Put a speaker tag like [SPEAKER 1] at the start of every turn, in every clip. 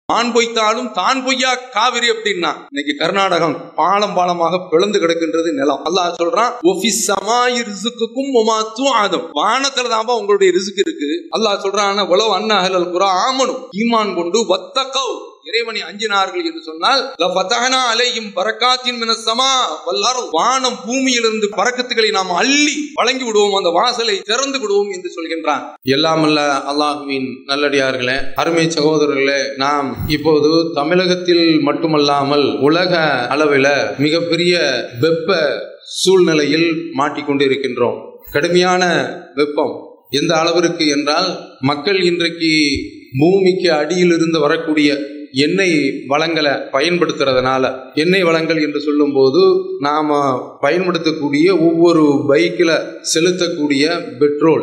[SPEAKER 1] ஆண் பொய்த்தாலும் தான் பொய்யா காவிரி அப்படின்னா இன்னைக்கு கர்நாடகம் பாலம் பாலமாக பிளந்து கிடக்கின்றது நிலம் அல்லாஹ் சொல்றான் "ஒஃபிஸ் சமாயி ரிசுக்குக்கும் ஒமா துஆதும்." வானத்துல தான்பா உங்களுடைய ரிசுக்கு இருக்கு அல்லாஹ் சொல்றான் உலவு அண்ணா அஹ்லல் குரா ஆமனும் ஈமான் கொண்டு வத்தக்கவ் இறைவனை அஞ்சினார்கள் என்று சொன்னால் லஃபதஹ்னா அலைஹிம் பரக்காத்தின் மினஸ் ஸமா வல் அர்த். வானம் பூமியிலிருந்து பரக்கத்துகளை நாம் அள்ளி வழங்கி விடுவோம் அந்த வாசலை திறந்து விடுவோம் என்று சொல்கின்றான் எல்லாமல்ல அல்லாஹுவின் நல்லடியார்களே அருமை சகோதரர்களே நாம் இப்போது தமிழகத்தில் மட்டுமல்லாமல் உலக அளவில் மிகப்பெரிய வெப்ப சூழ்நிலையில் மாட்டிக்கொண்டிருக்கின்றோம் கடுமையான வெப்பம் எந்த அளவிற்கு என்றால் மக்கள் இன்றைக்கு பூமிக்கு அடியில் இருந்து வரக்கூடிய எண்ணெய் வளங்களை பயன்படுத்துறதுனால எண்ணெய் வளங்கள் என்று சொல்லும்போது நாம பயன்படுத்தக்கூடிய ஒவ்வொரு பைக்கில் செலுத்தக்கூடிய பெட்ரோல்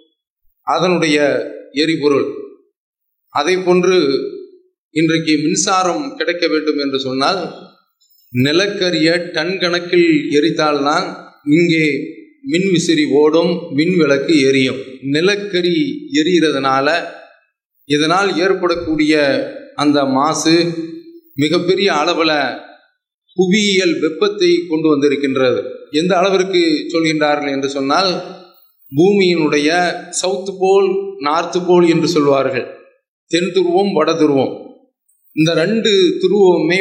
[SPEAKER 1] அதனுடைய எரிபொருள் அதை போன்று இன்றைக்கு மின்சாரம் கிடைக்க வேண்டும் என்று சொன்னால் நிலக்கரிய டன் கணக்கில் எரித்தால்தான் இங்கே மின் விசிறி ஓடும் மின் விளக்கு எரியும் நிலக்கரி எரிகிறதுனால இதனால் ஏற்படக்கூடிய அந்த மாசு மிகப்பெரிய அளவில் புவியியல் வெப்பத்தை கொண்டு வந்திருக்கின்றது எந்த அளவிற்கு சொல்கின்றார்கள் என்று சொன்னால் பூமியினுடைய சவுத் போல் நார்த் போல் என்று சொல்வார்கள் தென் துருவம் வட துருவம் இந்த ரெண்டு துருவமே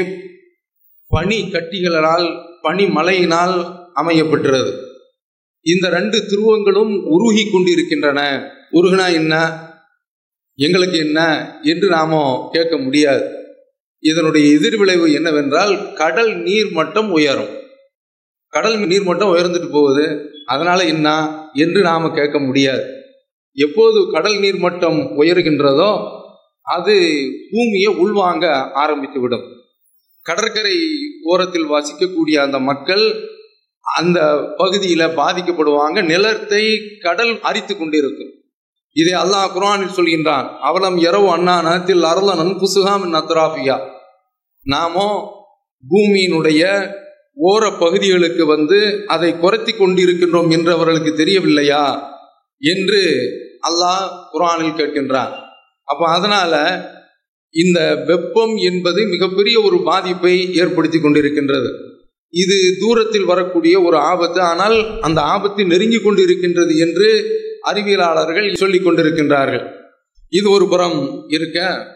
[SPEAKER 1] பனி கட்டிகளால் பனி மழையினால் அமையப்பெற்றது இந்த ரெண்டு துருவங்களும் உருகி கொண்டிருக்கின்றன உருகுனா என்ன எங்களுக்கு என்ன என்று நாம கேட்க முடியாது இதனுடைய எதிர்விளைவு என்னவென்றால் கடல் நீர் மட்டம் உயரும் கடல் நீர் மட்டம் உயர்ந்துட்டு போகுது அதனால என்ன என்று நாம கேட்க முடியாது எப்போது கடல் நீர் மட்டம் உயர்கின்றதோ அது பூமியை உள்வாங்க ஆரம்பித்து விடும் கடற்கரை ஓரத்தில் வசிக்கக்கூடிய அந்த மக்கள் அந்த பகுதியில பாதிக்கப்படுவாங்க நிலத்தை கடல் அரித்து கொண்டிருக்கும் இதை அல்லாஹ் குர்ஆனில் சொல்கின்றான் அவலம் இரவு அண்ணா நகத்தில் அருள நன்புசுகாம் நத்ராஃபியா நாமோ பூமியினுடைய ஓர பகுதிகளுக்கு வந்து அதை குறைத்தி கொண்டிருக்கின்றோம் என்று அவர்களுக்கு தெரியவில்லையா என்று அல்லாஹ் குர்ஆனில் கேட்கின்றான் அப்ப அதனால இந்த வெப்பம் என்பது மிகப்பெரிய ஒரு பாதிப்பை ஏற்படுத்தி கொண்டிருக்கின்றது இது தூரத்தில் வரக்கூடிய ஒரு ஆபத்து ஆனால் அந்த ஆபத்து நெருங்கி கொண்டிருக்கின்றது என்று அறிவியலாளர்கள் சொல்லிக் கொண்டிருக்கின்றார்கள் இது ஒரு புறம் இருக்க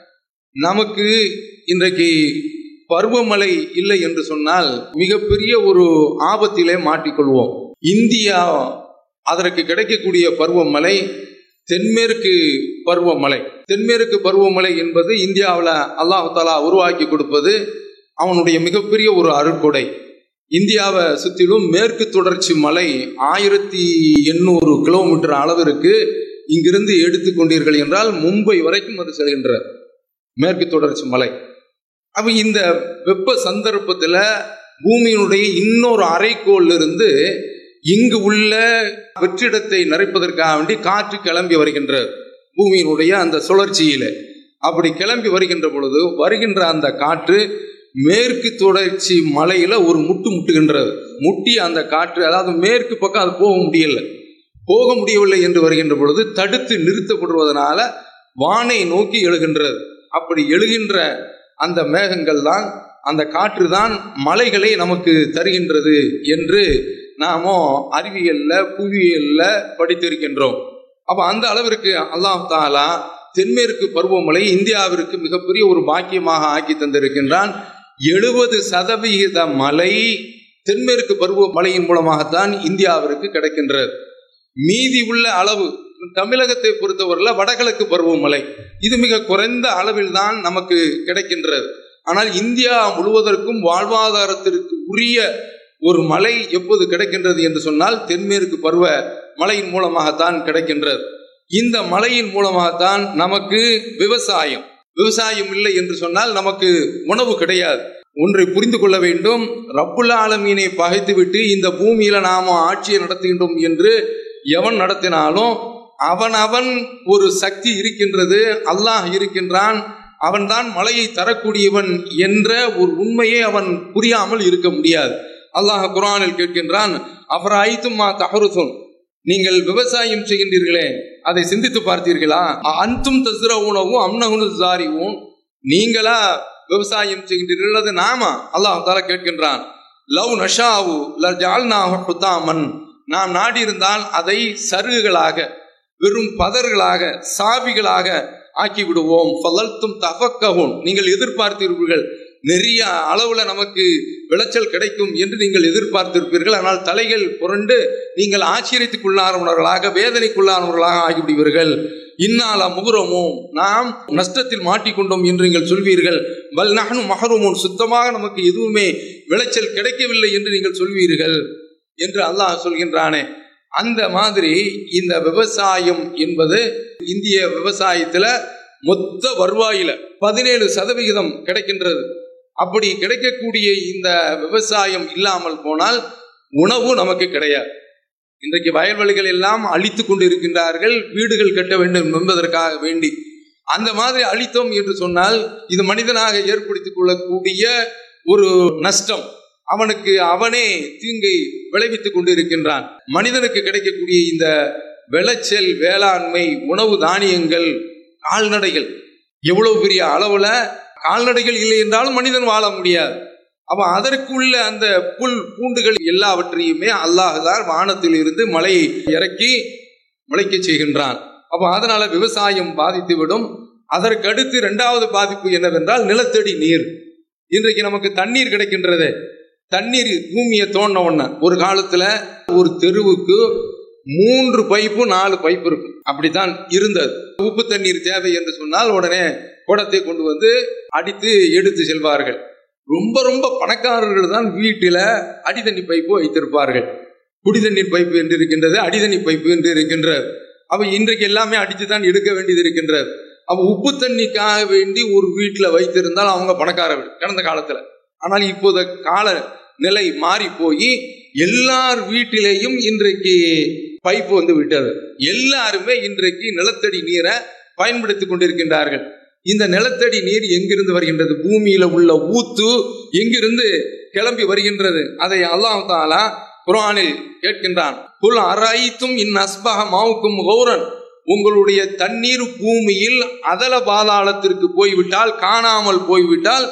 [SPEAKER 1] நமக்கு இன்றைக்கு பருவமழை இல்லை என்று சொன்னால் மிகப்பெரிய ஒரு ஆபத்திலே மாட்டிக்கொள்வோம் இந்தியா அதற்கு கிடைக்கக்கூடிய பருவமழை தென்மேற்கு பருவமழை தென்மேற்கு பருவமழை என்பது இந்தியாவில் அல்லாஹு தாலா உருவாக்கி கொடுப்பது அவனுடைய மிகப்பெரிய ஒரு அருட்கொடை இந்தியாவை சுற்றிலும் மேற்கு தொடர்ச்சி மலை ஆயிரத்தி எண்ணூறு கிலோமீட்டர் அளவிற்கு இங்கிருந்து எடுத்துக்கொண்டீர்கள் என்றால் மும்பை வரைக்கும் அது செல்கின்ற மேற்கு தொடர்ச்சி மலை அப்ப இந்த வெப்ப சந்தர்ப்பத்தில் பூமியினுடைய இன்னொரு அரைக்கோள் இருந்து இங்கு உள்ள வெற்றிடத்தை நிறைப்பதற்காக வேண்டி காற்று கிளம்பி வருகின்றது பூமியினுடைய அந்த சுழற்சியில அப்படி கிளம்பி வருகின்ற பொழுது வருகின்ற அந்த காற்று மேற்கு தொடர்ச்சி மலையில ஒரு முட்டு முட்டுகின்றது முட்டி அந்த காற்று அதாவது மேற்கு பக்கம் அது போக முடியல போக முடியவில்லை என்று வருகின்ற பொழுது தடுத்து நிறுத்தப்படுவதனால வானை நோக்கி எழுகின்றது அப்படி எழுகின்ற அந்த மேகங்கள் தான் அந்த காற்று தான் மலைகளை நமக்கு தருகின்றது என்று நாமோ அறிவியல்ல புவியியல்ல படித்திருக்கின்றோம் அப்ப அந்த அளவிற்கு அல்லாஹ் தாலா தென்மேற்கு பருவமழை இந்தியாவிற்கு மிகப்பெரிய ஒரு பாக்கியமாக ஆக்கி தந்திருக்கின்றான் எழுபது சதவிகித மழை தென்மேற்கு பருவமழையின் மூலமாகத்தான் இந்தியாவிற்கு கிடைக்கின்றது மீதி உள்ள அளவு தமிழகத்தை பொறுத்தவரையில் வடகிழக்கு பருவமழை இது மிக குறைந்த அளவில் தான் நமக்கு கிடைக்கின்றது ஆனால் இந்தியா முழுவதற்கும் வாழ்வாதாரத்திற்கு உரிய ஒரு மழை எப்போது கிடைக்கின்றது என்று சொன்னால் தென்மேற்கு பருவ மழையின் மூலமாகத்தான் கிடைக்கின்றது இந்த மழையின் மூலமாகத்தான் நமக்கு விவசாயம் விவசாயம் இல்லை என்று சொன்னால் நமக்கு உணவு கிடையாது ஒன்றை புரிந்து கொள்ள வேண்டும் ரப்புல் ஆலமீனை பகைத்துவிட்டு இந்த பூமியில நாம ஆட்சியை நடத்துகின்றோம் என்று எவன் நடத்தினாலும் அவன் அவன் ஒரு சக்தி இருக்கின்றது அல்லாஹ் இருக்கின்றான் அவன்தான் மழையை தரக்கூடியவன் என்ற ஒரு உண்மையை அவன் புரியாமல் இருக்க முடியாது அல்லாஹ் குரானில் கேட்கின்றான் அவர் ஐத்துமா தஹருசுன் நீங்கள் விவசாயம் செய்கின்றீர்களே அதை சிந்தித்து பார்த்தீர்களா அன்தும் தசுர உணவும் அம்னகுனு ஜாரிவும் நீங்களா விவசாயம் செய்கின்றீர்கள் அது நாம அல்லாஹ் தாலா கேட்கின்றான் லவ் நஷாவு லஜால்நாஹு ஹுதாமன் நாம் நாடி இருந்தால் அதை சருகுகளாக வெறும் பதர்களாக சாவிகளாக ஆக்கி விடுவோம் ஃபலல்தும் தஃபக்கவும் நீங்கள் எதிர்பார்த்திருப்பீர்கள் நிறைய அளவுல நமக்கு விளைச்சல் கிடைக்கும் என்று நீங்கள் எதிர்பார்த்திருப்பீர்கள் ஆனால் தலைகள் புரண்டு நீங்கள் ஆச்சரியத்துக்குள்ளானவர்களாக வேதனைக்குள்ளானவர்களாக ஆகிவிடுவீர்கள் இன்னால முகுரமோ நாம் நஷ்டத்தில் மாட்டிக்கொண்டோம் என்று நீங்கள் சொல்வீர்கள் வல் நகனு மகருமோன் சுத்தமாக நமக்கு எதுவுமே விளைச்சல் கிடைக்கவில்லை என்று நீங்கள் சொல்வீர்கள் என்று அல்லாஹ் சொல்கின்றானே அந்த மாதிரி இந்த விவசாயம் என்பது இந்திய விவசாயத்துல மொத்த வருவாயில பதினேழு சதவிகிதம் கிடைக்கின்றது அப்படி கிடைக்கக்கூடிய இந்த விவசாயம் இல்லாமல் போனால் உணவு நமக்கு கிடையாது இன்றைக்கு வயல்வெளிகள் எல்லாம் அழித்து கொண்டு இருக்கின்றார்கள் வீடுகள் கட்ட வேண்டும் என்பதற்காக வேண்டி அந்த மாதிரி அழித்தோம் என்று சொன்னால் இது மனிதனாக ஏற்படுத்திக் கொள்ளக்கூடிய ஒரு நஷ்டம் அவனுக்கு அவனே தீங்கை விளைவித்துக் கொண்டு இருக்கின்றான் மனிதனுக்கு கிடைக்கக்கூடிய இந்த விளைச்சல் வேளாண்மை உணவு தானியங்கள் கால்நடைகள் எவ்வளவு பெரிய அளவுல கால்நடைகள் இல்லை என்றாலும் மனிதன் வாழ முடியாது அப்ப அதற்குள்ள அந்த புல் பூண்டுகள் எல்லாவற்றையுமே அல்லாஹுதான் வானத்தில் இருந்து மழையை இறக்கி முளைக்க செய்கின்றான் அப்ப அதனால விவசாயம் பாதித்து விடும் அதற்கு அடுத்து இரண்டாவது பாதிப்பு என்னவென்றால் நிலத்தடி நீர் இன்றைக்கு நமக்கு தண்ணீர் கிடைக்கின்றது தண்ணீர் பூமியை தோண்ட உடனே ஒரு காலத்துல ஒரு தெருவுக்கு மூன்று பைப்பு நாலு பைப்பு இருக்கும் அப்படித்தான் இருந்தது உப்பு தண்ணீர் தேவை என்று சொன்னால் உடனே குடத்தை கொண்டு வந்து அடித்து எடுத்து செல்வார்கள் ரொம்ப ரொம்ப பணக்காரர்கள் தான் வீட்டில அடிதண்ணி பைப்பு வைத்திருப்பார்கள் குடிதண்ணீர் பைப்பு என்று இருக்கின்றது அடிதண்ணி பைப்பு என்று இருக்கின்றது அப்ப இன்றைக்கு எல்லாமே அடித்து தான் எடுக்க வேண்டியது இருக்கின்றது அப்ப உப்பு தண்ணிக்காக வேண்டி ஒரு வீட்டில் வைத்திருந்தால் அவங்க பணக்காரர்கள் கடந்த காலத்துல ஆனால் இப்போது கால நிலை மாறி போய் எல்லார் வீட்டிலேயும் இன்றைக்கு பைப்பு வந்து விட்டது எல்லாருமே இன்றைக்கு நிலத்தடி நீரை பயன்படுத்தி கொண்டிருக்கின்றார்கள் இந்த நிலத்தடி நீர் எங்கிருந்து வருகின்றது பூமியில உள்ள ஊத்து எங்கிருந்து கிளம்பி வருகின்றது அதை அல்லாஹ் தாலா குரானில் கேட்கின்றான் புல் அரைத்தும் இன் அஸ்பக மாவுக்கும் கௌரன் உங்களுடைய தண்ணீர் பூமியில் அதல பாதாளத்திற்கு போய்விட்டால் காணாமல் போய்விட்டால்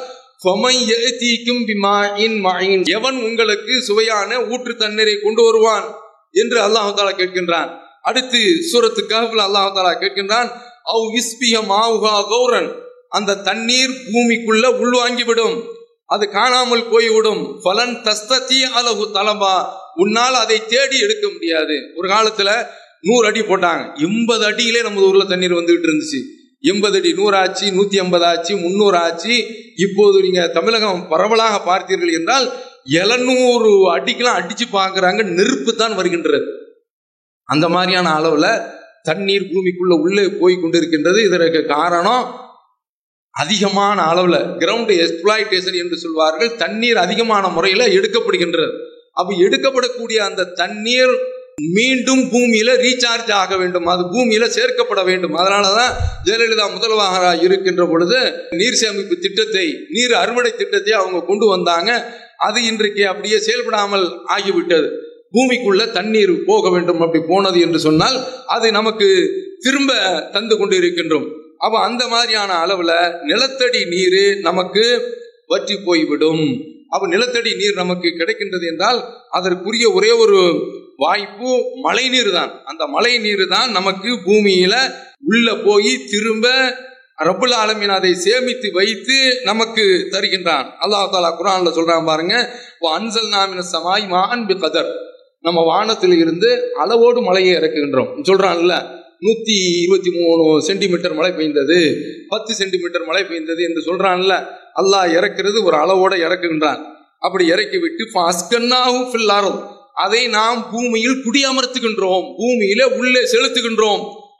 [SPEAKER 1] எவன் உங்களுக்கு சுவையான ஊற்று தண்ணீரை கொண்டு வருவான் என்று அல்லாஹு தாலா கேட்கின்றான் அடுத்து சூரத்து கஹ்ல அல்லாஹு தாலா கேட்கின்றான் அவ் விஸ்பிய மாவுகா கௌரன் அந்த தண்ணீர் பூமிக்குள்ள உள்வாங்கிவிடும் அது காணாமல் போய்விடும் பலன் தஸ்தத்தி அலகு தலபா உன்னால் அதை தேடி எடுக்க முடியாது ஒரு காலத்துல நூறு அடி போட்டாங்க எண்பது அடியிலே நம்ம ஊர்ல தண்ணீர் வந்துகிட்டு இருந்துச்சு எண்பது அடி நூறு ஆச்சு நூத்தி ஐம்பது ஆச்சு முன்னூறு ஆச்சு இப்போது நீங்க தமிழகம் பரவலாக பார்த்தீர்கள் என்றால் எழுநூறு அடிக்கெல்லாம் அடிச்சு பார்க்கறாங்க நெருப்பு தான் வருகின்றது அந்த மாதிரியான அளவுல தண்ணீர் பூமிக்குள்ள உள்ளே போய் கொண்டிருக்கின்றது இதற்கு காரணம் அதிகமான அளவுல கிரவுண்ட் எக்ஸ்பிளாய்டேஷன் என்று சொல்வார்கள் தண்ணீர் அதிகமான முறையில எடுக்கப்படுகின்றது அப்ப எடுக்கப்படக்கூடிய அந்த தண்ணீர் மீண்டும் பூமியில ரீசார்ஜ் ஆக வேண்டும் அது பூமியில சேர்க்கப்பட வேண்டும் அதனாலதான் ஜெயலலிதா முதல்வராக இருக்கின்ற பொழுது நீர் சேமிப்பு திட்டத்தை நீர் அறுவடை திட்டத்தை அவங்க கொண்டு வந்தாங்க அது இன்றைக்கு அப்படியே செயல்படாமல் ஆகிவிட்டது பூமிக்குள்ள தண்ணீர் போக வேண்டும் அப்படி போனது என்று சொன்னால் அது நமக்கு திரும்ப தந்து கொண்டு இருக்கின்றோம் அப்ப அந்த மாதிரியான அளவுல நிலத்தடி நீர் நமக்கு வற்றி போய்விடும் அப்ப நிலத்தடி நீர் நமக்கு கிடைக்கின்றது என்றால் அதற்குரிய ஒரே ஒரு வாய்ப்பு மழை நீர் தான் அந்த மழை நீர் தான் நமக்கு பூமியில உள்ள போய் திரும்ப ரப்புல் ஆலமீன் அதை சேமித்து வைத்து நமக்கு தருகின்றான் அல்லாஹ் தாலா குரான்ல சொல்றான் பாருங்க அன்சல் நாமின சமாய் மான் பி கதர் நம்ம வானத்தில் இருந்து அளவோடு மழையை இறக்குகின்றோம் சொல்றான்ல நூத்தி இருபத்தி மூணு சென்டிமீட்டர் மழை பெய்ந்தது பத்து சென்டிமீட்டர் மழை பெய்ந்தது என்று சொல்றான்ல அல்லாஹ் இறக்குறது ஒரு அளவோட இறக்குகின்றான் அப்படி இறக்கி விட்டு அதை நாம் பூமியில் குடியமர்த்துகின்றோம் பூமியில உள்ளே செலுத்துகின்றோம்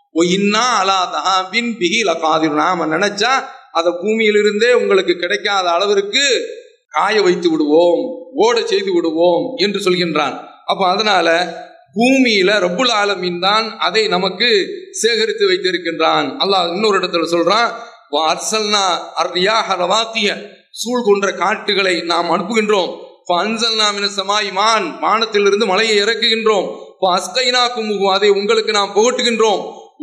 [SPEAKER 1] நாம நினைச்சா அதை பூமியிலிருந்தே உங்களுக்கு கிடைக்காத அளவிற்கு காய வைத்து விடுவோம் ஓட செய்து விடுவோம் என்று சொல்கின்றான் அப்ப அதனால பூமியில ரப்புல் ஆலமீன் தான் அதை நமக்கு சேகரித்து வைத்திருக்கின்றான் அல்லாஹ் இன்னொரு இடத்துல சொல்றான் சூழ் கொன்ற காட்டுகளை நாம் அனுப்புகின்றோம் வானத்திலிருந்து மலையை இறக்குகின்றோம் அதை உங்களுக்கு நாம் புகட்டுகின்றோம்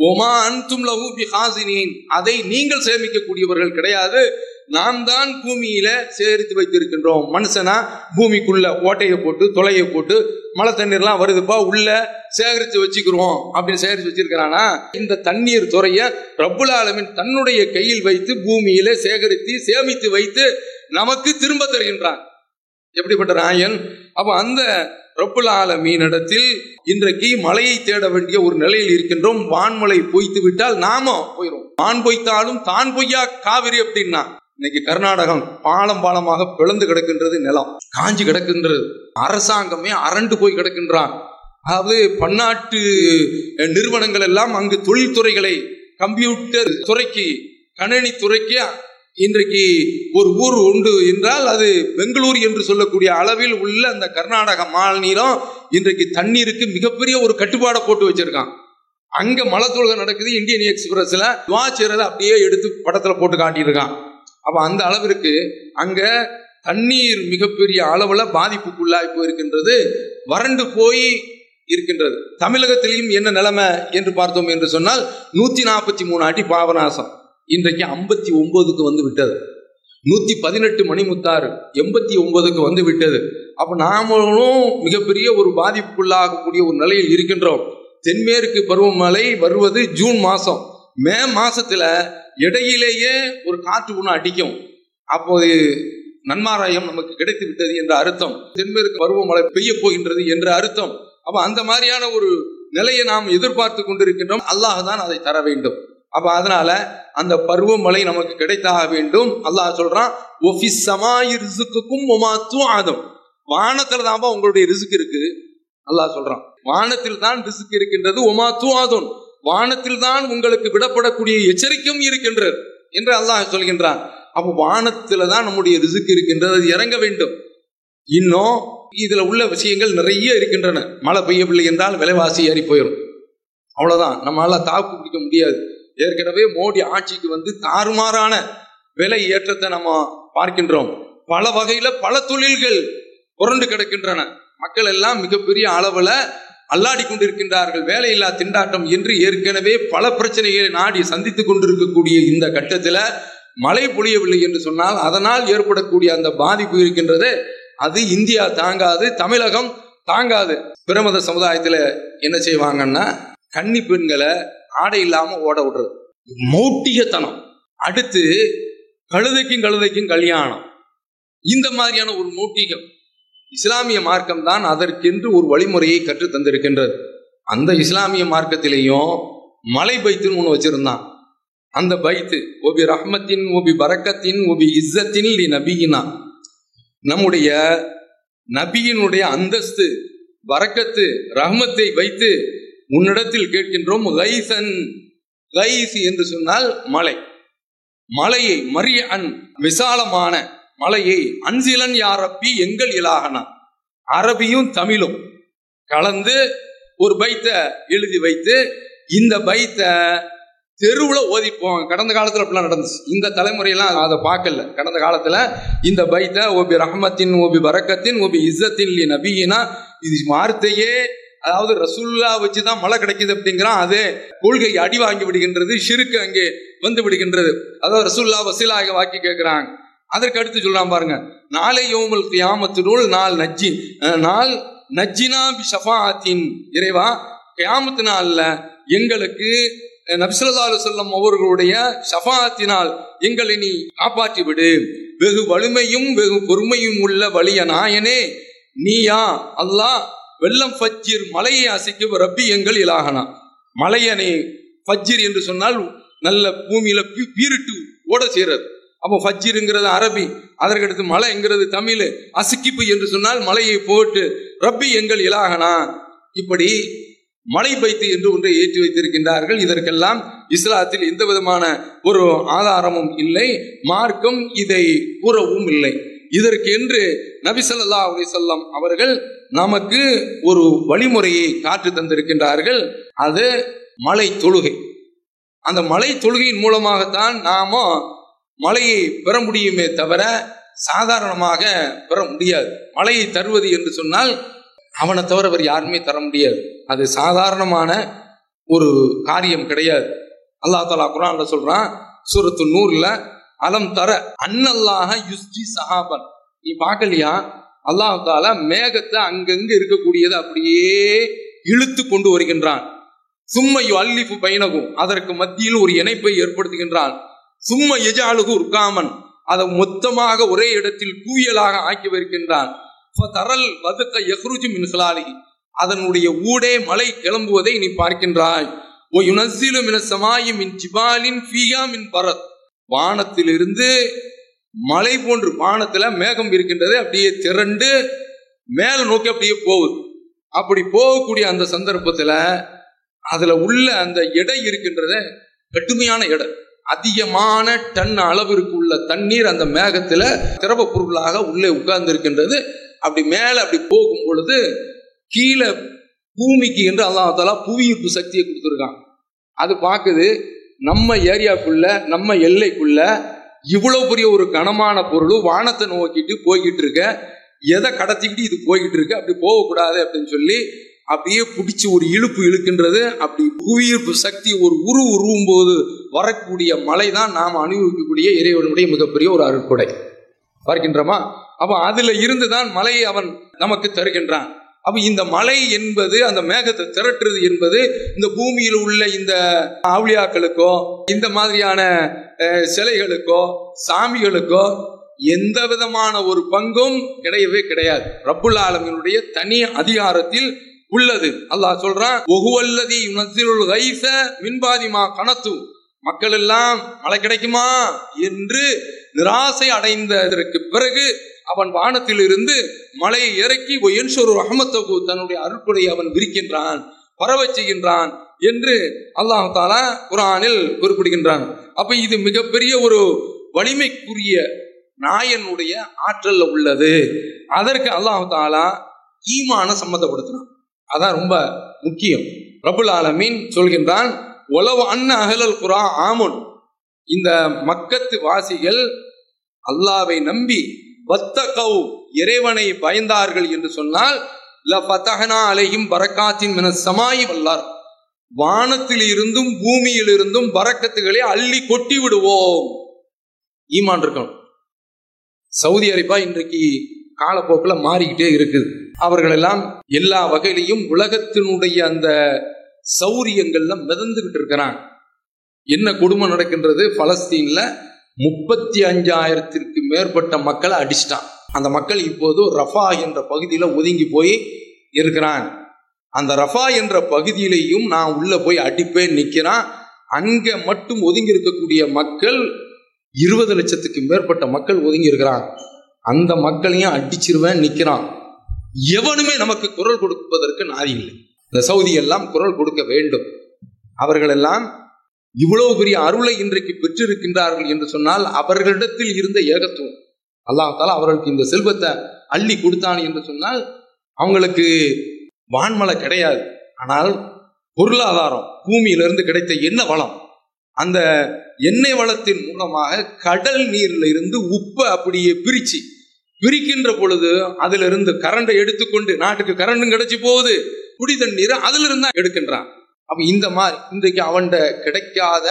[SPEAKER 1] ஒமா அன்தும் லஹு பிஹாசினீன் அதை நீங்கள் சேமிக்கக்கூடியவர்கள் கிடையாது நாம் தான் பூமியில சேகரித்து வைத்திருக்கின்றோம் மனுஷனா பூமிக்குள்ள ஓட்டையை போட்டு தொலையை போட்டு மழை தண்ணீர்லாம் வருதுப்பா உள்ள சேகரித்து வச்சுக்கிறோம் அப்படின்னு சேகரித்து வச்சிருக்கிறானா இந்த தண்ணீர் துறைய ரப்புல் ஆலமின் தன்னுடைய கையில் வைத்து பூமியில சேகரித்து சேமித்து வைத்து நமக்கு திரும்ப தருகின்றான் எப்படிப்பட்ட ராயன் அப்ப அந்த ரப்புல் ஆலமீனிடத்தில் இன்றைக்கு மழையை தேட வேண்டிய ஒரு நிலையில் இருக்கின்றோம் வான்மலை பொய்த்து விட்டால் நாம போயிடும் வான் பொய்த்தாலும் தான் பொய்யா காவிரி அப்படின்னா இன்னைக்கு கர்நாடகம் பாலம் பாலமாக பிளந்து கிடக்கின்றது நிலம் காஞ்சி கிடக்கின்றது அரசாங்கமே அரண்டு போய் கிடக்கின்றான் அதாவது பன்னாட்டு அஹ், நிறுவனங்கள் எல்லாம் அங்கு தொழில்துறைகளை கம்ப்யூட்டர் துறைக்கு கணினி துறைக்கு இன்றைக்கு ஒரு ஊர் உண்டு என்றால் அது பெங்களூர் என்று சொல்லக்கூடிய அளவில் உள்ள அந்த கர்நாடக மாநிலம் இன்றைக்கு தண்ணீருக்கு மிகப்பெரிய ஒரு கட்டுப்பாடை போட்டு வச்சிருக்கான் அங்க மலை தொழுகை நடக்குது இந்தியன் எக்ஸ்பிரஸ்ல துவாச்சிரதை அப்படியே எடுத்து படத்துல போட்டு காட்டியிருக்கான் அப்ப அந்த அளவிற்கு அங்க தண்ணீர் மிகப்பெரிய அளவுல பாதிப்புக்குள்ளாய் போயிருக்கின்றது வறண்டு போய் இருக்கின்றது தமிழகத்திலையும் என்ன நிலைமை என்று பார்த்தோம் என்று சொன்னால் நூத்தி நாற்பத்தி மூணு அடி பாவநாசம் இன்றைக்கு ஐம்பத்தி ஒன்பதுக்கு வந்து விட்டது நூத்தி பதினெட்டு மணிமுத்தாறு எண்பத்தி ஒன்பதுக்கு வந்து விட்டது அப்ப நாமளும் மிகப்பெரிய ஒரு பாதிப்புக்குள்ளாகக்கூடிய ஒரு நிலையில் இருக்கின்றோம் தென்மேற்கு பருவமழை வருவது ஜூன் மாசம் மே மாசத்துல இடையிலேயே ஒரு காற்று ஒன்று அடிக்கும் அப்போது நன்மாராயம் நமக்கு கிடைத்து விட்டது என்ற அர்த்தம் தென்மேற்கு பருவமழை பெய்ய போகின்றது என்ற அர்த்தம் அப்ப அந்த மாதிரியான ஒரு நிலையை நாம் எதிர்பார்த்து கொண்டிருக்கின்றோம் அல்லாஹ் தான் அதை தர வேண்டும் அப்ப அதனால அந்த பருவமழை நமக்கு கிடைத்தாக வேண்டும் அல்லாஹ் சொல்றான் ஒஃபிஸ் சமாயி ரிசுக்குக்கும் ஒமாத்து ஆதம் வானத்துல தான்ப்பா உங்களுடைய ரிசுக்கு இருக்கு அல்லாஹ் சொல்றான் வானத்தில் தான் ரிசுக்கு இருக்கின்றது ஒமா தூஆதுன் வானத்தில் தான் உங்களுக்கு விடப்படக்கூடிய எச்சரிக்கையும் இருக்கின்றது என்று அல்லாஹ் சொல்கின்றான் அப்போ வானத்துல தான் நம்முடைய ரிசுக்கு இருக்கின்றது அது இறங்க வேண்டும் இன்னும் இதுல உள்ள விஷயங்கள் நிறைய இருக்கின்றன மழை பெய்யவில்லை என்றால் விலைவாசி ஏறி போயிடும் அவ்வளவுதான் நம்மளால தாக்கு பிடிக்க முடியாது ஏற்கனவே மோடி ஆட்சிக்கு வந்து தாறுமாறான விலை ஏற்றத்தை நம்ம பார்க்கின்றோம் பல வகையில பல தொழில்கள் புரண்டு கிடக்கின்றன மக்கள் எல்லாம் மிகப்பெரிய அளவுல அல்லாடி கொண்டிருக்கின்றார்கள் வேலையில்லா திண்டாட்டம் என்று ஏற்கனவே பல பிரச்சனைகளை நாடி சந்தித்துக் கொண்டிருக்கக்கூடிய இந்த கட்டத்துல மழை பொழியவில்லை என்று சொன்னால் அதனால் ஏற்படக்கூடிய அந்த பாதிப்பு இருக்கின்றது அது இந்தியா தாங்காது தமிழகம் தாங்காது பிரமத சமுதாயத்துல என்ன செய்வாங்கன்னா கன்னி பெண்களை ஆடை இல்லாம ஓட விடுறது மௌட்டிகத்தனம் அடுத்து கழுதைக்கும் கழுதைக்கும் கல்யாணம் இந்த மாதிரியான ஒரு மௌட்டிகம் இஸ்லாமிய மார்க்கம் தான் அதற்கென்று ஒரு வழிமுறையை கற்று தந்திருக்கின்றது அந்த இஸ்லாமிய மார்க்கத்திலேயும் மலை பைத்துன்னு ஒன்று வச்சிருந்தான் அந்த பைத்து ஒபி ரஹ்மத்தின் ஒபி பரக்கத்தின் ஒபி இஸ்ஸத்தின் லி நபியினா நம்முடைய நபியினுடைய அந்தஸ்து பரக்கத்து ரஹ்மத்தை வைத்து உன்னிடத்தில் கேட்கின்றோம் கைசன் கைஸ் என்று சொன்னால் மலை மலையை மரிய அன் விசாலமான மலையை அன்சிலன் யாரப்பி எங்கள் இலாகனா அரபியும் தமிழும் கலந்து ஒரு பைத்தை எழுதி வைத்து இந்த பைத்தை தெருவுல ஓதிப்போம் கடந்த காலத்துல அப்படிலாம் நடந்துச்சு இந்த தலைமுறையெல்லாம் அதை பார்க்கல கடந்த காலத்துல இந்த பைத்தை ஓபி ரஹமத்தின் ஓபி பரக்கத்தின் ஓபி இஸ்ஸத்தின் லி நபியினா இது வார்த்தையே அதாவது ரசூல்லா வச்சுதான் மழை கிடைக்குது அப்படிங்கிறான் அதே கொள்கை அடி வாங்கி விடுகின்றது ஷிருக்கு அங்கே வந்து விடுகின்றது அதாவது ரசூல்லா வசீலாக வாக்கி கேட்கிறாங்க அதற்கு அடுத்து சொல்றான் பாருங்க நாளை யோமல் கியாமத்தினுள் நாள் நஜ்ஜி அஹ், நாள் நஜ்ஜினா பி ஷஃபாத்தின் இறைவா கியாமத்து நாள்ல எங்களுக்கு அஹ், நபிசல்லா செல்லம் அவர்களுடைய ஷஃபாத்தினால் எங்களை நீ காப்பாற்றி விடு வெகு வலிமையும் வெகு பொறுமையும் உள்ள வலிய நாயனே நீயா அல்லாஹ் வெள்ளம் ஃபஜ்ஜிர் மலையை அசைக்கும் ரப்பி எங்கள் இலாகனா மலையனே ஃபஜ்ஜிர் என்று சொன்னால் நல்ல பூமியில பீ- பீரிட்டு ஓட செய்யறது அப்போ ஃபஜ்ஜிருங்கிறது அரபி அதற்கடுத்து மலைங்கிறது தமிழ் அசுக்கிப்பு என்று சொன்னால் மலையை போட்டு ரப்பி எங்கள் இலாகனா இப்படி மலை பைத்து என்று ஒன்றை ஏற்றி வைத்திருக்கின்றார்கள் இதற்கெல்லாம் இஸ்லாத்தில் எந்த விதமான ஒரு ஆதாரமும் இல்லை மார்க்கம் இதை கூறவும் இல்லை இதற்கு என்று நபி ஸல்லல்லாஹு அலைஹி வஸல்லம் அவர்கள் நமக்கு ஒரு வழிமுறையை காற்று தந்திருக்கின்றார்கள் அது மலை தொழுகை அந்த மலை தொழுகையின் மூலமாகத்தான் நாம மலையை பெற முடியுமே தவிர சாதாரணமாக பெற முடியாது மலையை தருவது என்று சொன்னால் அவனை தவிர வேறு யாருமே தர முடியாது அது சாதாரணமான ஒரு காரியம் கிடையாது அல்லாஹ் தாலா குரான்ல சொல்றான் சூரத்து நூறுல அலம் தர அன்னல்லாக யுஸ்தி சஹாபன் நீ பார்க்கலையா அல்லாஹ் தாலா மேகத்தை அங்கங்க இருக்கக்கூடியதை அப்படியே இழுத்து கொண்டு வருகின்றான் சும்மையு அல்லிஃபு பைனகும் அதற்கு மத்தியில் ஒரு இணைப்பை ஏற்படுத்துகின்றான் சும்ம எஜாலுகு உர்காமன் அதை மொத்தமாக ஒரே இடத்தில் குவியலாக ஆக்கி வருகின்றான் தரல் வதுக்க எஹ்ருஜு மின் ஹிலாலிஹி. அதனுடைய ஊடே மலை கிளம்புவதை நீ பார்க்கின்றாய் ஓ யுனஸ்ஸிலு மின சமாயி மின் ஜிபாலின் ஃபீயா மின் பரத் வானத்திலிருந்து மலை போன்று வானத்துல மேகம் இருக்கின்றது அப்படியே திரண்டு மேல நோக்கி அப்படியே போகுது அப்படி போகக்கூடிய அந்த சந்தர்ப்பத்துல அதுல உள்ள அந்த எடை இருக்கின்றத கடுமையான எடை அதிகமான டன் அளவிற்கு உள்ள தண்ணீர் அந்த மேகத்துல திரவ பொருளாக உள்ளே உட்கார்ந்து இருக்கின்றது அப்படி மேல அப்படி போகும் பொழுது கீழே பூமிக்கு என்று அல்லாஹாலா புவியீர்ப்பு சக்தியை கொடுத்துருக்கான் அது பார்க்குது நம்ம ஏரியாக்குள்ள நம்ம எல்லைக்குள்ள இவ்வளவு பெரிய ஒரு கனமான பொருள் வானத்தை நோக்கிட்டு போய்கிட்டு இருக்க எதை கடத்திக்கிட்டு இது போய்கிட்டு இருக்கு அப்படி போகக்கூடாது அப்படின்னு சொல்லி அப்படியே பிடிச்சி ஒரு இழுப்பு இழுக்கின்றது அப்படி புவியீர்ப்பு சக்தி ஒரு உரு உருவும் போது வரக்கூடிய மழை தான் நாம் அனுபவிக்கக்கூடிய இறைவனுடைய மிகப்பெரிய ஒரு அருட்கொடை பார்க்கின்றோமா அப்ப அதுல இருந்து தான் மலையை அவன் நமக்கு தருகின்றான் அப்ப இந்த மலை என்பது அந்த மேகத்தை திரட்டுறது என்பது இந்த பூமியில் உள்ள இந்த ஆவுளியாக்களுக்கோ இந்த மாதிரியான அஹ், சிலைகளுக்கோ சாமிகளுக்கோ எந்த விதமான ஒரு பங்கும் கிடையவே கிடையாது ரப்புல் ஆலமினுடைய தனி அதிகாரத்தில் உள்ளது அல்லாஹ் சொல்றான் ஒகுவல்லதி யுனஸ்ஸிலுல் கைஸ மின்பாதிமா கனத்து மக்கள் எல்லாம் மழை கிடைக்குமா என்று நிராசை அடைந்ததற்கு பிறகு அவன் வானத்தில் இருந்து மலையை இறக்கி ஒயன்சொரு ரஹமத்தகு தன்னுடைய அருட்கொடை அவன் விரிக்கின்றான் பரவச் செய்கின்றான் என்று அல்லாஹ் தாலா குரானில் குறிப்பிடுகின்றான் அப்ப இது மிகப்பெரிய ஒரு வலிமைக்குரிய நாயனுடைய ஆற்றல்ல உள்ளது அதற்கு அல்லாஹ் தாலா ஈமான சம்மந்தப்படுத்துறான் அதான் ரொம்ப முக்கியம் ரபுல் ஆலமீன் சொல்கின்றான் உளவு அன்ன அகலல் குரா ஆமுன் இந்த மக்கத்து வாசிகள் அல்லாவை நம்பி வத்தகவ் இறைவனை பயந்தார்கள் என்று சொன்னால் ல பத்தகனா அலையும் பரக்காத்தின் மின சமாயி வல்லார் வானத்தில் இருந்தும் பூமியில் இருந்தும் பறக்கத்துகளை அள்ளி கொட்டி விடுவோம் ஈமான் இருக்கணும் சவுதி அரேபியா இன்றைக்கு காலப்போக்கில் மாறிக்கிட்டே இருக்குது அவர்கள் எல்லாம் எல்லா வகையிலையும் உலகத்தினுடைய அந்த சௌரியங்கள்ல மிதந்துகிட்டு இருக்கிறாங்க என்ன கொடுமை நடக்கின்றது பலஸ்தீன்ல முப்பத்தி அஞ்சாயிரத்திற்கு மேற்பட்ட மக்களை அடிச்சிட்டான் அந்த மக்கள் இப்போது ரஃபா என்ற பகுதியில ஒதுங்கி போய் இருக்கிறான் அந்த ரஃபா என்ற பகுதியிலையும் நான் உள்ள போய் அடிப்பேன் நிக்கிறான் அங்க மட்டும் ஒதுங்கி இருக்கக்கூடிய மக்கள் இருபது லட்சத்துக்கு மேற்பட்ட மக்கள் ஒதுங்கி இருக்கிறாங்க அந்த மக்களையும் அடிச்சிருவேன் நிக்கிறான் எவனுமே நமக்கு குரல் கொடுப்பதற்கு நாதி இல்லை இந்த சவுதி எல்லாம் குரல் கொடுக்க வேண்டும் அவர்கள் எல்லாம் இவ்வளவு பெரிய அருளை இன்றைக்கு பெற்றிருக்கின்றார்கள் என்று சொன்னால் அவர்களிடத்தில் இருந்த ஏகத்துவம் அல்லாஹால அவர்களுக்கு இந்த செல்வத்தை அள்ளி கொடுத்தான் என்று சொன்னால் அவங்களுக்கு வான்மலை கிடையாது ஆனால் பொருளாதாரம் பூமியிலிருந்து கிடைத்த என்ன வளம் அந்த எண்ணெய் வளத்தின் மூலமாக கடல் நீர்ல இருந்து உப்பை அப்படியே பிரிச்சு பிரிக்கின்ற பொழுது அதுல இருந்து கரண்டை எடுத்துக்கொண்டு நாட்டுக்கு கரண்டும் கிடைச்சு போகுது குடி தண்ணீரை அதுல இருந்தா எடுக்கின்றான் அப்ப இந்த மாதிரி இன்றைக்கு அவன்கிட்ட கிடைக்காத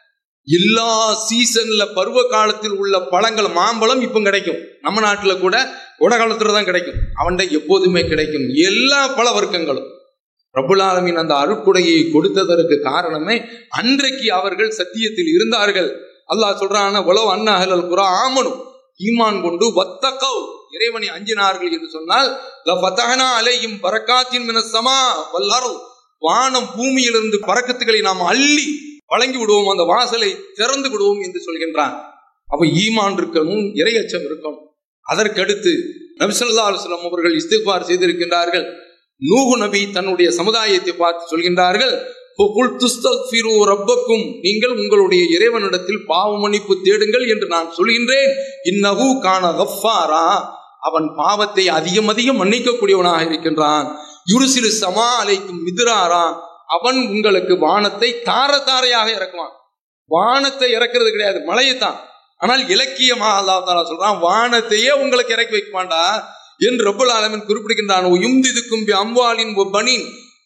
[SPEAKER 1] எல்லா சீசன்ல பருவ காலத்தில் உள்ள பழங்கள் மாம்பழம் இப்ப கிடைக்கும் நம்ம நாட்டுல கூட கோடை காலத்துல தான் கிடைக்கும் அவன்கிட்ட எப்போதுமே கிடைக்கும் எல்லா பழ வர்க்கங்களும் ரபுல் ஆலமீன் அந்த அருட்குடையை கொடுத்ததற்கு காரணமே அன்றைக்கு அவர்கள் சத்தியத்தில் இருந்தார்கள் அல்லாஹ் சொல்றான உளவு அன்னஹலல் குரா ஆமனும் ஈமான் கொண்டு வத்தகவ் இறைவனை அஞ்சினார்கள் என்று சொன்னால் லஃபதஹனா அலைஹிம் பரக்காத்தின் மின சமா வல்லருள் வானம் பூமியிலிருந்து பறக்கத்துகளை நாம் அள்ளி வழங்கி விடுவோம் அந்த வாசலை திறந்து விடுவோம் என்று சொல்கின்றான் அப்ப ஈமான் இருக்கணும் இரையச்சம் இருக்கணும் அதற்கடுத்து நபிசல்லா அலுவலம் அவர்கள் இஸ்திஃபார் செய்திருக்கின்றார்கள் நூகு நபி தன்னுடைய சமுதாயத்தை பார்த்து சொல்கின்றார்கள் "ஃபகுல் துஸ்தக்ஃபிரு ரப்பக்கும் நீங்கள் உங்களுடைய இறைவனிடத்தில் பாவ மன்னிப்பு தேடுங்கள் என்று நான் சொல்கின்றேன் இன்னஹு கான கஃபாரா அவன் பாவத்தை அதிகம் அதிகம் மன்னிக்கக்கூடியவனாக இருக்கின்றான் யுருசிலு சமா அலைக்கும் மிதிராரா அவன் உங்களுக்கு வானத்தை தார தாரையாக இறக்குவான் வானத்தை இறக்குறது கிடையாது மழையைத்தான் ஆனால் இலக்கியமா அல்லாஹ் தாலா சொல்றான் வானத்தையே உங்களுக்கு இறக்கி வைக்க மாட்டா என்று ரப்பல் ஆலமின் குறிப்பிடுகின்றான் யும்திதுக்கும் பி அம்வாலின் ஒ பனின்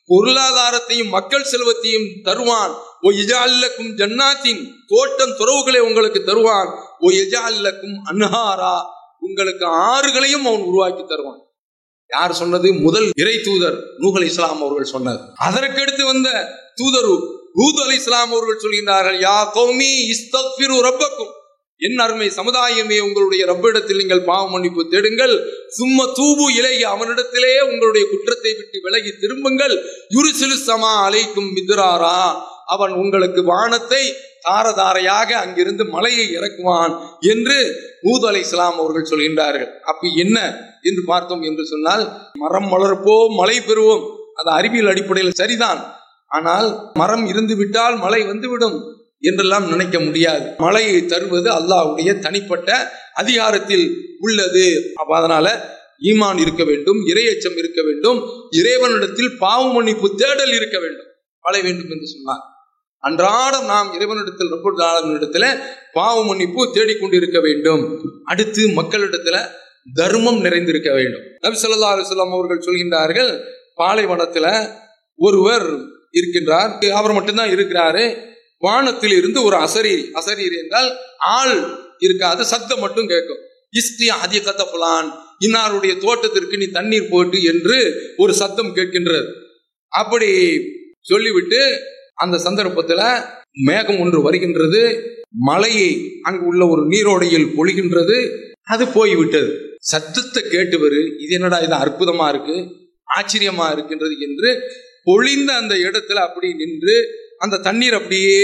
[SPEAKER 1] பொருளாதாரத்தையும் மக்கள் செல்வத்தையும் தருவான் ஓ இஜால்லக்கும் ஜன்னாத்தின் தோட்டம் துறவுகளை உங்களுக்கு தருவான் ஓ இஜால்லக்கும் அன்ஹாரா உங்களுக்கு ஆறுகளையும் அவன் உருவாக்கி தருவான் யார் சொன்னது முதல் இறை தூதர் நூகல் இஸ்லாம் அவர்கள் சொன்னது அதற்கடுத்து வந்த தூதர் ஹூத் அலி இஸ்லாம் அவர்கள் சொல்கின்றார்கள் யா கௌமி இஸ்தக்ஃபிரு ரப்பக்கும் என் அருமை சமுதாயமே உங்களுடைய ரப்பிடத்தில் நீங்கள் பாவ மன்னிப்பு தேடுங்கள் சும்ம தூபு இலகி அவனிடத்திலே உங்களுடைய குற்றத்தை விட்டு விலகி திரும்புங்கள் யுருசிலு சமா அலைக்கும் மிதுராரா அவன் உங்களுக்கு வானத்தை தாரதாரையாக அங்கிருந்து மலையை இறக்குவான் என்று ஊத் அலை இஸ்லாம் அவர்கள் சொல்கின்றார்கள் அப்ப என்ன என்று பார்த்தோம் என்று சொன்னால் மரம் வளர்ப்போ மழை பெறுவோம் அது அறிவியல் அடிப்படையில் சரிதான் ஆனால் மரம் இருந்து விட்டால் மழை வந்துவிடும் என்றெல்லாம் நினைக்க முடியாது மழையை தருவது அல்லாஹ்வுடைய தனிப்பட்ட அதிகாரத்தில் உள்ளது அப்ப அதனால ஈமான் இருக்க வேண்டும் இரையச்சம் இருக்க வேண்டும் இறைவனிடத்தில் பாவ மன்னிப்பு தேடல் இருக்க வேண்டும் மழை வேண்டும் என்று சொன்னார் அன்றாடம் நாம் இறைவனிடத்தில் இடத்துல பாவ மன்னிப்பு தேடிக்கொண்டிருக்க வேண்டும் அடுத்து மக்களிடத்துல தர்மம் நிறைந்திருக்க வேண்டும் நபி ஸல்லல்லாஹு அலைஹி வஸல்லம் அவர்கள் சொல்கின்றார்கள் பாலைவனத்துல ஒருவர் இருக்கின்றார் அவர் மட்டும்தான் இருக்கிறாரு வானத்தில் இருந்து ஒரு அசரீரி அசரீரி என்றால் ஆள் இருக்காது சத்தம் மட்டும் கேட்கும் இஸ்தி அதிகத்த புலான் இன்னாருடைய தோட்டத்திற்கு நீ தண்ணீர் போட்டு என்று ஒரு சத்தம் கேட்கின்றது அப்படி சொல்லிவிட்டு அந்த சந்தர்ப்பத்துல மேகம் ஒன்று வருகின்றது மலையை அங்கு உள்ள ஒரு நீரோடையில் பொழிகின்றது அது போய்விட்டது சத்தத்தை கேட்டுவர் இது என்னடா இது அற்புதமா இருக்கு ஆச்சரியமா இருக்கின்றது என்று பொழிந்த அந்த இடத்துல அப்படி நின்று அந்த தண்ணீர் அப்படியே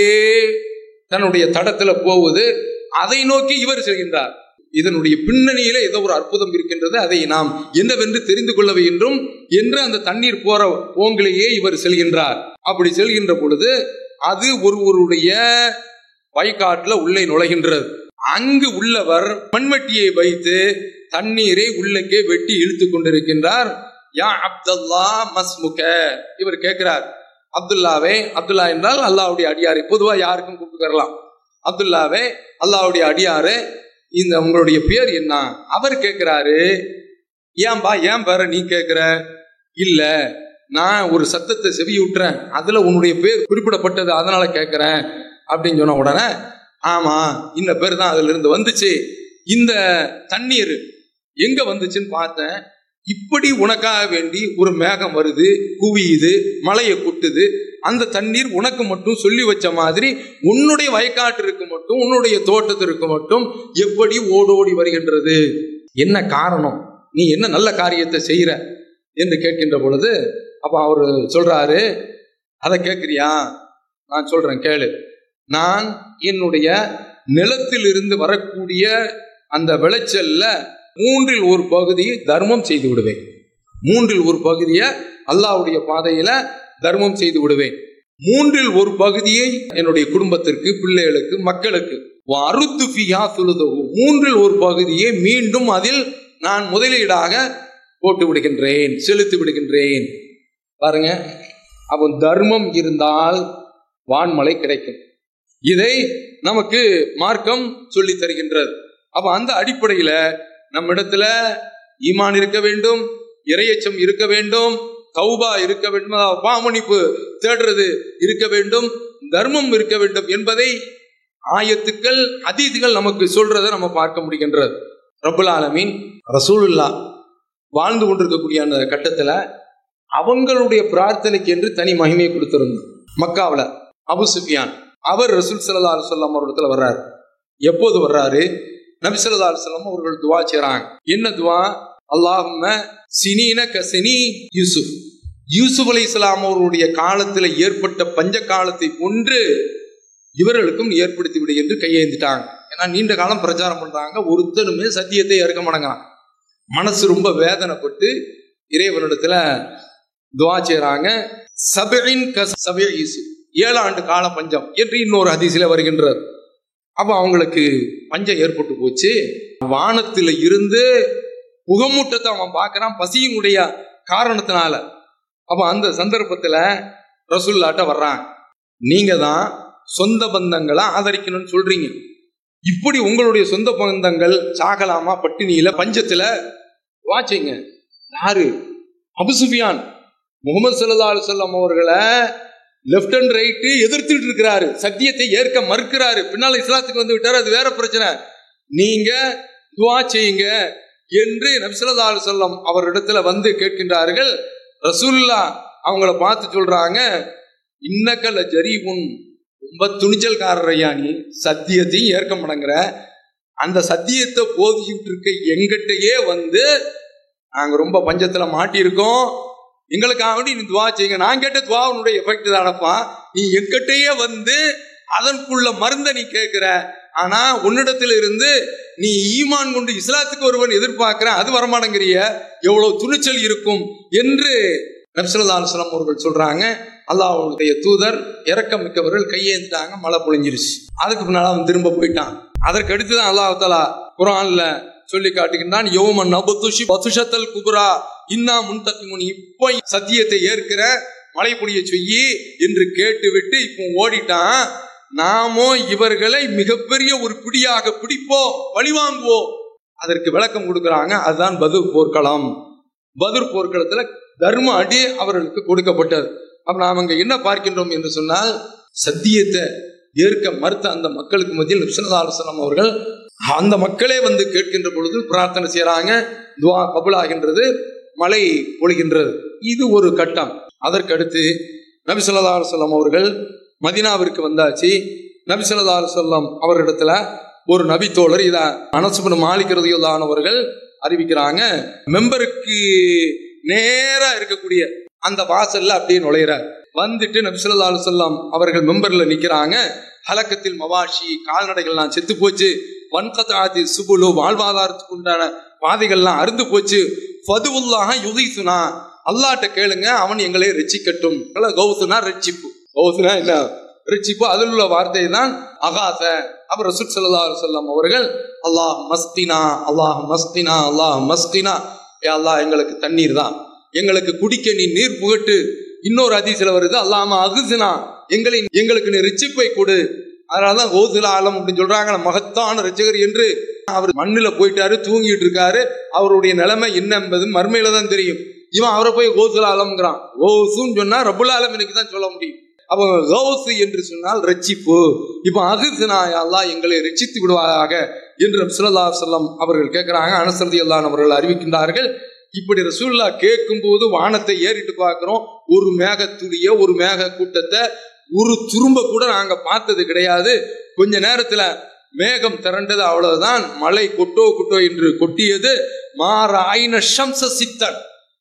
[SPEAKER 1] தன்னுடைய தடத்துல போவது அதை நோக்கி இவர் செல்கின்றார் இதனுடைய பின்னணியில ஏதோ ஒரு அற்புதம் இருக்கின்றது அதை நாம் என்னவென்று தெரிந்து கொள்ள வேண்டும் என்று அந்த தண்ணீர் போற ஓங்கிலேயே இவர் செல்கின்றார் அப்படி செல்கின்ற பொழுது அது ஒருவருடைய வயக்காட்டுல உள்ளே நுழைகின்றது அங்கு உள்ளவர் மண்வெட்டியை வைத்து தண்ணீரை உள்ளக்கே வெட்டி இழுத்து கொண்டிருக்கின்றார் யா அப்துல்லா மஸ்முக இவர் கேட்கிறார் அப்துல்லாவே அப்துல்லா என்றால் அல்லாவுடைய அடியாரை பொதுவா யாருக்கும் கூப்பிட்டுக்கலாம் அப்துல்லாவே அல்லாவுடைய அடியாரு இந்த உங்களுடைய பேர் என்ன அவர் கேட்கிறாரு ஏன்பா ஏன் பேர நீ கேட்கிற இல்ல நான் ஒரு சத்தத்தை செவி விட்டுறேன் அதுல உன்னுடைய பேர் குறிப்பிடப்பட்டது அதனால கேட்கிறேன் அப்படின்னு சொன்ன உடனே ஆமா இந்த பேர் தான் அதுல இருந்து வந்துச்சு இந்த தண்ணீர் எங்க வந்துச்சுன்னு பார்த்தேன் இப்படி உனக்காக வேண்டி ஒரு மேகம் வருது குவியுது மலையை கொட்டுது அந்த தண்ணீர் உனக்கு மட்டும் சொல்லி வச்ச மாதிரி உன்னுடைய வயக்காட்டிற்கு மட்டும் உன்னுடைய தோட்டத்திற்கு மட்டும் எப்படி ஓடோடி வருகின்றது என்ன காரணம் நீ என்ன நல்ல காரியத்தை செய்யற என்று கேட்கின்ற பொழுது அப்ப அவர் சொல்றாரு அதை கேட்கிறியா நான் சொல்றேன் கேளு நான் என்னுடைய நிலத்தில் இருந்து வரக்கூடிய அந்த விளைச்சல்ல மூன்றில் ஒரு பகுதியை தர்மம் செய்து விடுவேன் மூன்றில் ஒரு பகுதியை அல்லாவுடைய பாதையில தர்மம் செய்து விடுவேன் மூன்றில் ஒரு பகுதியை என்னுடைய குடும்பத்திற்கு பிள்ளைகளுக்கு மக்களுக்கு அறுத்து ஃபியா சுலுதகு மூன்றில் ஒரு பகுதியை மீண்டும் அதில் நான் முதலீடாக போட்டு விடுகின்றேன் செலுத்தி விடுகின்றேன் பாருங்க அவன் தர்மம் இருந்தால் வான்மலை கிடைக்கும் இதை நமக்கு மார்க்கம் சொல்லி தருகின்றது அப்ப அந்த அடிப்படையில நம்ம இடத்துல ஈமான் இருக்க வேண்டும் இரையச்சம் இருக்க வேண்டும் தௌபா இருக்க வேண்டும் பாமணிப்பு தேடுறது இருக்க வேண்டும் தர்மம் இருக்க வேண்டும் என்பதை ஆயத்துக்கள் அதீதுகள் நமக்கு சொல்றதை நம்ம பார்க்க முடிகின்றது ரபுல் ஆலமீன் ரசூலுல்லா வாழ்ந்து கொண்டிருக்கக்கூடிய அந்த கட்டத்துல அவங்களுடைய பிரார்த்தனைக்கு என்று தனி மகிமையை கொடுத்திருந்தோம் மக்காவில் அபு சுஃபியான் அவர் ரசூல் சல்லா அலுவலாம் அவரிடத்துல வர்றாரு எப்போது வர்றாரு நபி சொல்லா அலுவலம் அவர்கள் துவா செய்றாங்க என்ன துவா அல்லாஹும்ம சினீன கசினி யூசுப் யூசுப் அலி இஸ்லாம் அவருடைய காலத்தில் ஏற்பட்ட பஞ்ச காலத்தை போன்று இவர்களுக்கும் ஏற்படுத்தி விடு என்று கையேந்திட்டாங்க ஏன்னா நீண்ட காலம் பிரச்சாரம் பண்றாங்க ஒருத்தனுமே சத்தியத்தை ஏற்க மாட்டேங்கிறான் மனசு ரொம்ப வேதனைப்பட்டு இறைவனிடத்துல துவா செய்றாங்க சபையின் சபை யூசுப் ஏழு ஆண்டு கால பஞ்சம் என்று இன்னொரு அதிசயில வருகின்றது அப்ப அவங்களுக்கு பஞ்சம் ஏற்பட்டு போச்சு வானத்துல இருந்து புகமூட்டத்தை அவன் பார்க்கறான் பசியினுடைய காரணத்தினால அப்ப அந்த சந்தர்ப்பத்துல ரசுல்லாட்ட வர்றான் நீங்க தான் சொந்த பந்தங்களை ஆதரிக்கணும்னு சொல்றீங்க இப்படி உங்களுடைய சொந்த பந்தங்கள் சாகலாமா பட்டினியில பஞ்சத்துல வாச்சிங்க யாரு அபுசுஃபியான் முகமது சல்லா அலுவலம் அவர்களை லெப்ட் அண்ட் ரைட்டு எதிர்த்துட்டு இருக்கிறாரு சத்தியத்தை ஏற்க மறுக்கிறாரு பின்னால இஸ்லாத்துக்கு வந்து விட்டாரு அது வேற பிரச்சனை நீங்க துவா செய்யுங்க என்று நபிசல்லா அலுவலம் அவரிடத்துல வந்து கேட்கின்றார்கள் ரசூல்லா அவங்கள பார்த்து சொல்றாங்க இன்னக்கல்ல ஜரீபுன் ரொம்ப துணிச்சல்காரர் ஐயா நீ சத்தியத்தையும் ஏற்க மாட்டேங்கிற அந்த சத்தியத்தை போதிச்சுட்டு இருக்க எங்கிட்டயே வந்து நாங்க ரொம்ப பஞ்சத்துல மாட்டியிருக்கோம் எங்களுக்காக வேண்டி நீ துவா செய்யுங்க நான் கேட்ட துவாவுனுடைய எஃபெக்ட் தானப்பா நீ எங்கிட்டயே வந்து அதற்குள்ள மருந்த நீ கேட்கிற ஆனா உன்னிடத்துல இருந்து நீ ஈமான் கொண்டு இஸ்லாத்துக்கு ஒருவன் எதிர்பார்க்கிற அது வரமாட்டேங்கிறிய எவ்வளவு துணிச்சல் இருக்கும் என்று நப்சல்லா அலுவலாம் அவர்கள் சொல்றாங்க அல்லாஹ்வுடைய தூதர் இறக்கம் மிக்கவர்கள் கையேந்துட்டாங்க மழை பொழிஞ்சிருச்சு அதுக்கு பின்னால அவன் திரும்ப போயிட்டான் அதற்கு அடுத்துதான் அல்லாஹ் தாலா குரான்ல சொல்லி காட்டுகின்றான் யோமன் நபுதுஷி பசுஷத்தல் குபுரா இன்னா முன்தக்கிமுன் இப்போ சத்தியத்தை ஏற்கிற மழை பொழிய செய்யி என்று கேட்டுவிட்டு இப்போ ஓடிட்டான் நாமோ இவர்களை மிகப்பெரிய ஒரு பிடியாக பிடிப்போம் பழிவாங்குவோம் அதற்கு விளக்கம் கொடுக்கறாங்க அதுதான் பதுர் போர்க்களம் பதுர் போர்க்களத்துல தர்ம அடி அவர்களுக்கு கொடுக்கப்பட்டது அப்ப நாம் அங்க என்ன பார்க்கின்றோம் என்று சொன்னால் சத்தியத்தை ஏற்க மறுத்த அந்த மக்களுக்கு மத்தியில் நிப்சனதாலசனம் அவர்கள் அந்த மக்களே வந்து கேட்கின்ற பொழுது பிரார்த்தனை செய்யறாங்க துவா கபுலாகின்றது மழை பொழிகின்றது இது ஒரு கட்டம் அதற்கடுத்து நபி சொல்லா சொல்லம் அவர்கள் மதினாவிற்கு வந்தாச்சு நபி சொல்லா சொல்லம் அவரிடத்துல ஒரு நபி தோழர் இத அனசுபன் மாலிக்கிறதையோதானவர்கள் அறிவிக்கிறாங்க மெம்பருக்கு நேரா இருக்கக்கூடிய அந்த வாசல்ல அப்படியே நுழையிறார் வந்துட்டு நபிசுல்லா சொல்லாம் அவர்கள் மெம்பர்ல நிக்கிறாங்க ஹலக்கத்தில் மவாஷி கால்நடைகள்லாம் செத்து போச்சு வன்கதாதி சுபுலு வாழ்வாதாரத்துக்கு உண்டான பாதைகள்லாம் அருந்து போச்சு ஃபதுவுல்லாக யுதிசுனா அல்லாட்ட கேளுங்க அவன் எங்களை ரட்சிக்கட்டும் கௌசுனா ரட்சிப்பு கௌசுனா என்ன ரட்சிப்பு அதில் உள்ள வார்த்தை தான் அகாச அப்புறம் ரசூல் சல்லா சொல்லம் அவர்கள் அல்லாஹ் மஸ்தினா அல்லாஹ் மஸ்தினா அல்லாஹ் மஸ்தினா ஏ அல்லாஹ் எங்களுக்கு தண்ணீர் தான் எங்களுக்கு குடிக்க நீ நீர் புகட்டு இன்னொரு அதிசல வருது அல்லாம அகுசினா எங்களை எங்களுக்கு நீ ரிச்சிப்பை கொடு அதனாலதான் கோசுல ஆலம் அப்படின்னு சொல்றாங்க மகத்தான ரச்சகர் என்று அவர் மண்ணுல போயிட்டாரு தூங்கிட்டு இருக்காரு அவருடைய நிலைமை என்ன என்பது மர்மையில தான் தெரியும் இவன் அவரை போய் கோசுல ஆலம்ங்கிறான் கோசுன்னு சொன்னா ரபுல் ஆலமினுக்கு தான் சொல்ல முடியும் அப்போ கௌசு என்று சொன்னால் ரட்சிப்பு இப்போ அகுசினா அல்லாஹ் எங்களை ரட்சித்து விடுவாயாக என்று ரசுல்லா சொல்லம் அவர்கள் கேட்கிறாங்க அனசரதி அல்லான் அவர்கள் அறிவிக்கின்றார்கள் இப்படி ரசூல்லா கேட்கும் போது வானத்தை ஏறிட்டு பார்க்கிறோம் ஒரு மேகத்துடைய ஒரு மேக கூட்டத்தை ஒரு துரும்ப கூட நாங்க பார்த்தது கிடையாது கொஞ்ச நேரத்துல மேகம் திரண்டது அவ்வளவுதான் மழை கொட்டோ கொட்டோ என்று கொட்டியது மாற ஐன ஷம்ச சித்தன்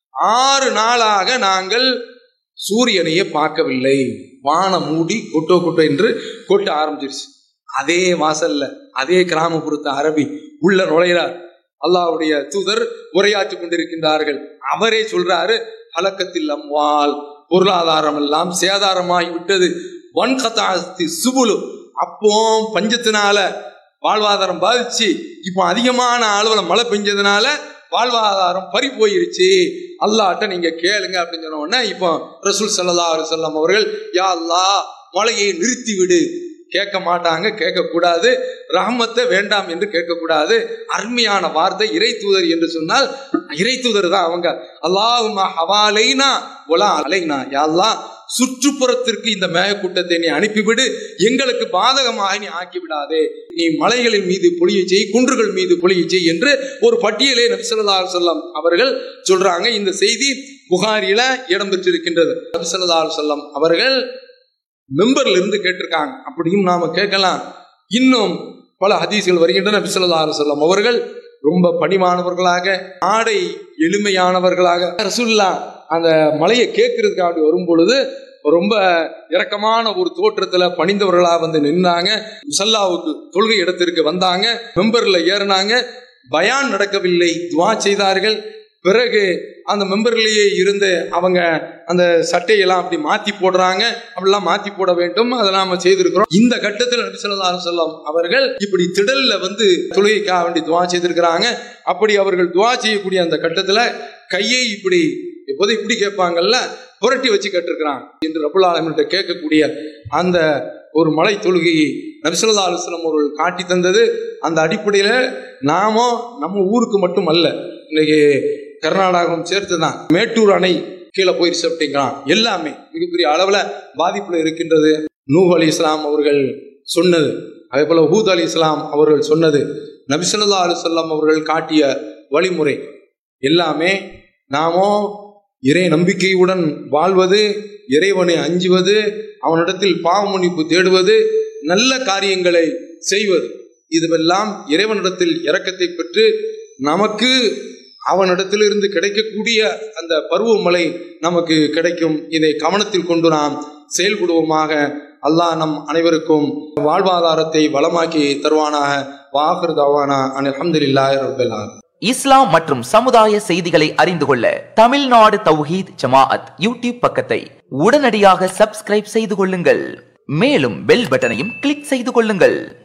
[SPEAKER 1] ஆறு நாளாக நாங்கள் சூரியனையே பார்க்கவில்லை வானம் மூடி கொட்டோ கொட்டோ என்று கொட்ட ஆரம்பிச்சிருச்சு அதே வாசல்ல அதே கிராமப்புறத்து அரபி உள்ள நுழைகிறார் அல்லாவுடைய தூதர் உரையாற்றி கொண்டிருக்கின்றார்கள் அவரே சொல்றாரு அலக்கத்தில் அம்வால் பொருளாதாரம் எல்லாம் சேதாரமாகி விட்டது வன்கதாஸ்தி சுபுலு அப்போ பஞ்சத்தினால வாழ்வாதாரம் பாதிச்சு இப்போ அதிகமான அளவுல மழை பெஞ்சதுனால வாழ்வாதாரம் பறி போயிருச்சு அல்லாட்ட நீங்க கேளுங்க அப்படின்னு சொன்ன உடனே இப்போ ரசூல் சல்லா செல்லம் அவர்கள் யா அல்லா மழையை நிறுத்தி விடு கேட்க மாட்டாங்க கேட்கக்கூடாது ரஹமத்தை வேண்டாம் என்று கேட்கக்கூடாது அருமையான வார்த்தை இறை தூதர் என்று சொன்னால் இறை தூதர் தான் அவங்க அல்லாஹுமா ஹவாலைனா ஒலா அலைனா யாழ்லா சுற்றுப்புறத்திற்கு இந்த மேகக்கூட்டத்தை நீ அனுப்பிவிடு எங்களுக்கு பாதகமாக நீ ஆக்கி விடாதே நீ மலைகளின் மீது பொழிய செய் குன்றுகள் மீது பொழிய செய் என்று ஒரு பட்டியலை நபிசல்லா சொல்லம் அவர்கள் சொல்றாங்க இந்த செய்தி புகாரில இடம்பெற்றிருக்கின்றது நபிசல்லா சொல்லம் அவர்கள் மெம்பர்ல இருந்து கேட்டிருக்காங்க அப்படியும் நாம கேட்கலாம் இன்னும் பல ஹதீஸ்கள் வருகின்றன நபிசல்லா சொல்லம் அவர்கள் ரொம்ப பணிமானவர்களாக ஆடை எளிமையானவர்களாக ரசுல்லா அந்த மலையை கேட்கறதுக்காண்டி வரும் பொழுது ரொம்ப இரக்கமான ஒரு தோற்றத்துல பணிந்தவர்களா வந்து நின்னாங்க முசல்லாவுக்கு தொழுகை இடத்திற்கு வந்தாங்க மெம்பர்ல ஏறினாங்க பயான் நடக்கவில்லை துவா செய்தார்கள் பிறகு அந்த மெம்பர்லேயே இருந்து அவங்க அந்த சட்டையெல்லாம் அப்படி மாத்தி போடுறாங்க அப்படிலாம் மாத்தி போட வேண்டும் அதை நாம செய்திருக்கிறோம் இந்த கட்டத்தில் நபி சொல்லா சொல்லம் அவர்கள் இப்படி திடல்ல வந்து தொழுகைக்காக வேண்டி துவா செய்திருக்கிறாங்க அப்படி அவர்கள் துவா செய்யக்கூடிய அந்த கட்டத்துல கையை இப்படி எப்போதும் இப்படி கேட்பாங்கல்ல புரட்டி வச்சு கேட்டிருக்கிறாங்க என்று ரபுல் ஆலமிட்ட கேட்கக்கூடிய அந்த ஒரு மலை தொழுகையை நபிசுல்லா அலுவலம் அவர்கள் காட்டி தந்தது அந்த அடிப்படையில நாமோ நம்ம ஊருக்கு மட்டும் அல்ல இன்னைக்கு கர்நாடகம் சேர்த்து தான் மேட்டூர் அணை கீழே போயிருச்சு அப்படிங்கிறான் எல்லாமே மிகப்பெரிய அளவுல பாதிப்புல இருக்கின்றது நூஹ் அலி இஸ்லாம் அவர்கள் சொன்னது அதே போல ஹூத் அலி இஸ்லாம் அவர்கள் சொன்னது நபிசல்லா அலுவல்லாம் அவர்கள் காட்டிய வழிமுறை எல்லாமே நாமோ இறை நம்பிக்கையுடன் வாழ்வது இறைவனை அஞ்சுவது அவனிடத்தில் பாவ மன்னிப்பு தேடுவது நல்ல காரியங்களை செய்வது இதுவெல்லாம் இறைவனிடத்தில் இரக்கத்தை பெற்று நமக்கு அவனிடத்திலிருந்து கிடைக்கக்கூடிய அந்த பருவமழை நமக்கு கிடைக்கும் இதை கவனத்தில் கொண்டு நாம் செயல்படுவோமாக அல்லாஹ் நம் அனைவருக்கும் வாழ்வாதாரத்தை வளமாக்கி தருவானாக வாகர் தவானா அலமதுல்லாஹ் ரபுல்லா
[SPEAKER 2] இஸ்லாம் மற்றும் சமுதாய செய்திகளை அறிந்து கொள்ள தமிழ்நாடு தௌஹீத் ஜமாஅத் யூடியூப் பக்கத்தை உடனடியாக சப்ஸ்கிரைப் செய்து கொள்ளுங்கள் மேலும் பெல் பட்டனையும் கிளிக் செய்து கொள்ளுங்கள்